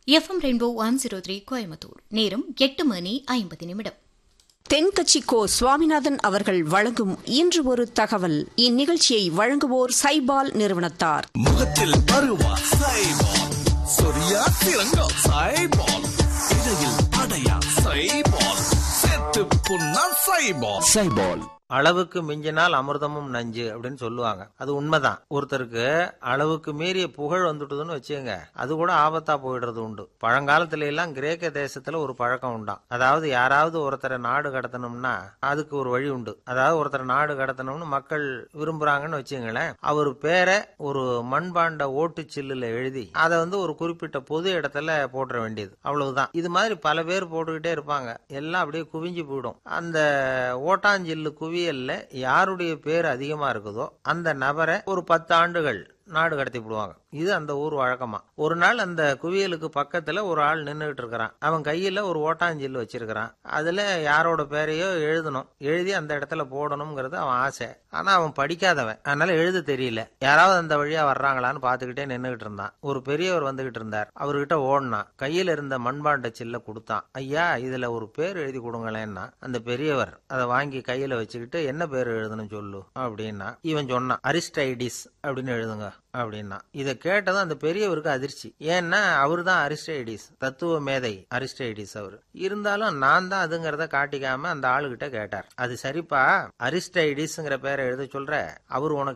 FM rainbow one zero three Coimbatore நேரம் எட்டு மணி ஐம்பது நிமிடம் தென்கட்சி கோ சுவாமிநாதன் அவர்கள் வழங்கும் இன்று ஒரு தகவல் இந்நிகழ்ச்சியை வழங்குவோர் சைபால் நிறுவனத்தார் முகத்தில் பருவா சைபால் சொரியா திரங்கா சைபால் இடையில் அடையா சைபால் செத்து புண்ணா சைபால் சைபால் அளவுக்கு மிஞ்சினால் அமிர்தமும் நஞ்சு அப்படின்னு சொல்லுவாங்க அது உண்மைதான் ஒருத்தருக்கு அளவுக்கு மீறிய புகழ் வந்துட்டுதுன்னு வச்சுங்க அது கூட ஆபத்தா போயிடுறது உண்டு பழங்காலத்துல எல்லாம் கிரேக்க தேசத்துல ஒரு பழக்கம் உண்டாம் அதாவது யாராவது ஒருத்தரை நாடு கடத்தணும்னா அதுக்கு ஒரு வழி உண்டு அதாவது ஒருத்தரை நாடு கடத்தணும்னு மக்கள் விரும்புறாங்கன்னு வச்சுங்களேன் அவர் பேரை ஒரு மண்பாண்ட ஓட்டுச்சில்லுல எழுதி அதை வந்து ஒரு குறிப்பிட்ட பொது இடத்துல போட்டுற வேண்டியது அவ்வளவுதான் இது மாதிரி பல பேர் போட்டுக்கிட்டே இருப்பாங்க எல்லாம் அப்படியே குவிஞ்சு போயிடும் அந்த ஓட்டாஞ்சில்லு குவியல்ல யாருடைய பேர் அதிகமா இருக்குதோ அந்த நபரை ஒரு பத்து ஆண்டுகள் நாடு கடத்தி விடுவாங்க இது அந்த ஊர் வழக்கமா ஒரு நாள் அந்த குவியலுக்கு பக்கத்துல ஒரு ஆள் நின்றுகிட்டு இருக்கிறான் அவன் கையில ஒரு ஓட்டாஞ்சில் வச்சிருக்கிறான் அதுல யாரோட பேரையோ எழுதணும் எழுதி அந்த இடத்துல போடணுங்கிறது அவன் ஆசை ஆனா அவன் படிக்காதவன் அதனால எழுத தெரியல யாராவது அந்த வழியா வர்றாங்களான்னு பாத்துக்கிட்டே நின்றுகிட்டு இருந்தான் ஒரு பெரியவர் வந்துகிட்டு இருந்தார் அவர்கிட்ட ஓடினான் கையில இருந்த மண்பாண்ட சில்ல கொடுத்தான் ஐயா இதுல ஒரு பேர் எழுதி கொடுங்களேன்னா அந்த பெரியவர் அதை வாங்கி கையில வச்சுக்கிட்டு என்ன பேர் எழுதணும் சொல்லு அப்படின்னா இவன் சொன்னான் அரிஸ்டைடிஸ் அப்படின்னு எழுதுங்க அப்படின்னா இதை கேட்டதும் அந்த பெரியவருக்கு அதிர்ச்சி ஏன்னா அவர் தான் அரிஸ்டைடிஸ் தத்துவ மேதை அரிஸ்டைடிஸ் அவர் இருந்தாலும் நான் தான் அதுங்கிறத காட்டிக்காம அந்த ஆளுகிட்ட கேட்டார் அது சரிப்பா அரிஸ்டைடிஸ்ங்கிற பேரை எழுத சொல்ற அவர் உனக்கு